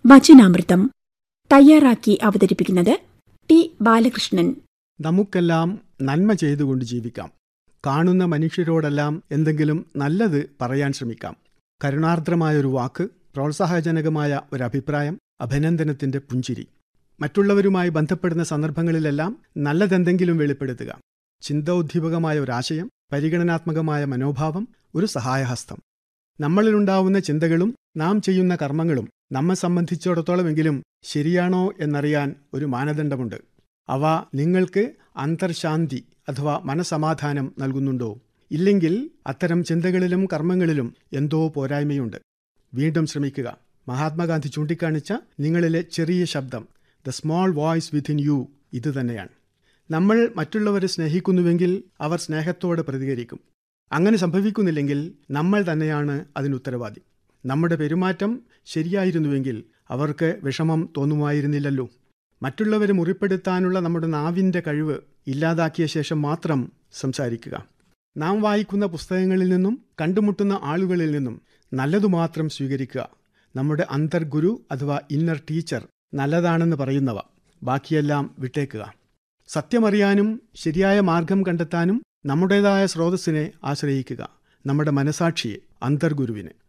വചനാമൃതം തയ്യാറാക്കി അവതരിപ്പിക്കുന്നത് ടി ബാലകൃഷ്ണൻ നമുക്കെല്ലാം നന്മ ചെയ്തുകൊണ്ട് ജീവിക്കാം കാണുന്ന മനുഷ്യരോടെല്ലാം എന്തെങ്കിലും നല്ലത് പറയാൻ ശ്രമിക്കാം കരുണാർദ്രമായൊരു വാക്ക് പ്രോത്സാഹജനകമായ ഒരു അഭിപ്രായം അഭിനന്ദനത്തിന്റെ പുഞ്ചിരി മറ്റുള്ളവരുമായി ബന്ധപ്പെടുന്ന സന്ദർഭങ്ങളിലെല്ലാം നല്ലതെന്തെങ്കിലും വെളിപ്പെടുത്തുക ചിന്തോദ്ദീപകമായ ഒരാശയം പരിഗണനാത്മകമായ മനോഭാവം ഒരു സഹായഹസ്തം നമ്മളിലുണ്ടാവുന്ന ചിന്തകളും നാം ചെയ്യുന്ന കർമ്മങ്ങളും നമ്മെ സംബന്ധിച്ചിടത്തോളമെങ്കിലും ശരിയാണോ എന്നറിയാൻ ഒരു മാനദണ്ഡമുണ്ട് അവ നിങ്ങൾക്ക് അന്തർശാന്തി അഥവാ മനസമാധാനം നൽകുന്നുണ്ടോ ഇല്ലെങ്കിൽ അത്തരം ചിന്തകളിലും കർമ്മങ്ങളിലും എന്തോ പോരായ്മയുണ്ട് വീണ്ടും ശ്രമിക്കുക മഹാത്മാഗാന്ധി ചൂണ്ടിക്കാണിച്ച നിങ്ങളിലെ ചെറിയ ശബ്ദം the small voice within you ഇത് തന്നെയാണ് നമ്മൾ മറ്റുള്ളവരെ സ്നേഹിക്കുന്നുവെങ്കിൽ അവർ സ്നേഹത്തോടെ പ്രതികരിക്കും അങ്ങനെ സംഭവിക്കുന്നില്ലെങ്കിൽ നമ്മൾ തന്നെയാണ് അതിനുത്തരവാദി നമ്മുടെ പെരുമാറ്റം ശരിയായിരുന്നുവെങ്കിൽ അവർക്ക് വിഷമം തോന്നുമായിരുന്നില്ലല്ലോ മറ്റുള്ളവരെ മുറിപ്പെടുത്താനുള്ള നമ്മുടെ നാവിൻ്റെ കഴിവ് ഇല്ലാതാക്കിയ ശേഷം മാത്രം സംസാരിക്കുക നാം വായിക്കുന്ന പുസ്തകങ്ങളിൽ നിന്നും കണ്ടുമുട്ടുന്ന ആളുകളിൽ നിന്നും നല്ലതു മാത്രം സ്വീകരിക്കുക നമ്മുടെ അന്തർഗുരു അഥവാ ഇന്നർ ടീച്ചർ നല്ലതാണെന്ന് പറയുന്നവ ബാക്കിയെല്ലാം വിട്ടേക്കുക സത്യമറിയാനും ശരിയായ മാർഗം കണ്ടെത്താനും നമ്മുടേതായ സ്രോതസ്സിനെ ആശ്രയിക്കുക നമ്മുടെ മനസാക്ഷിയെ അന്തർഗുരുവിനെ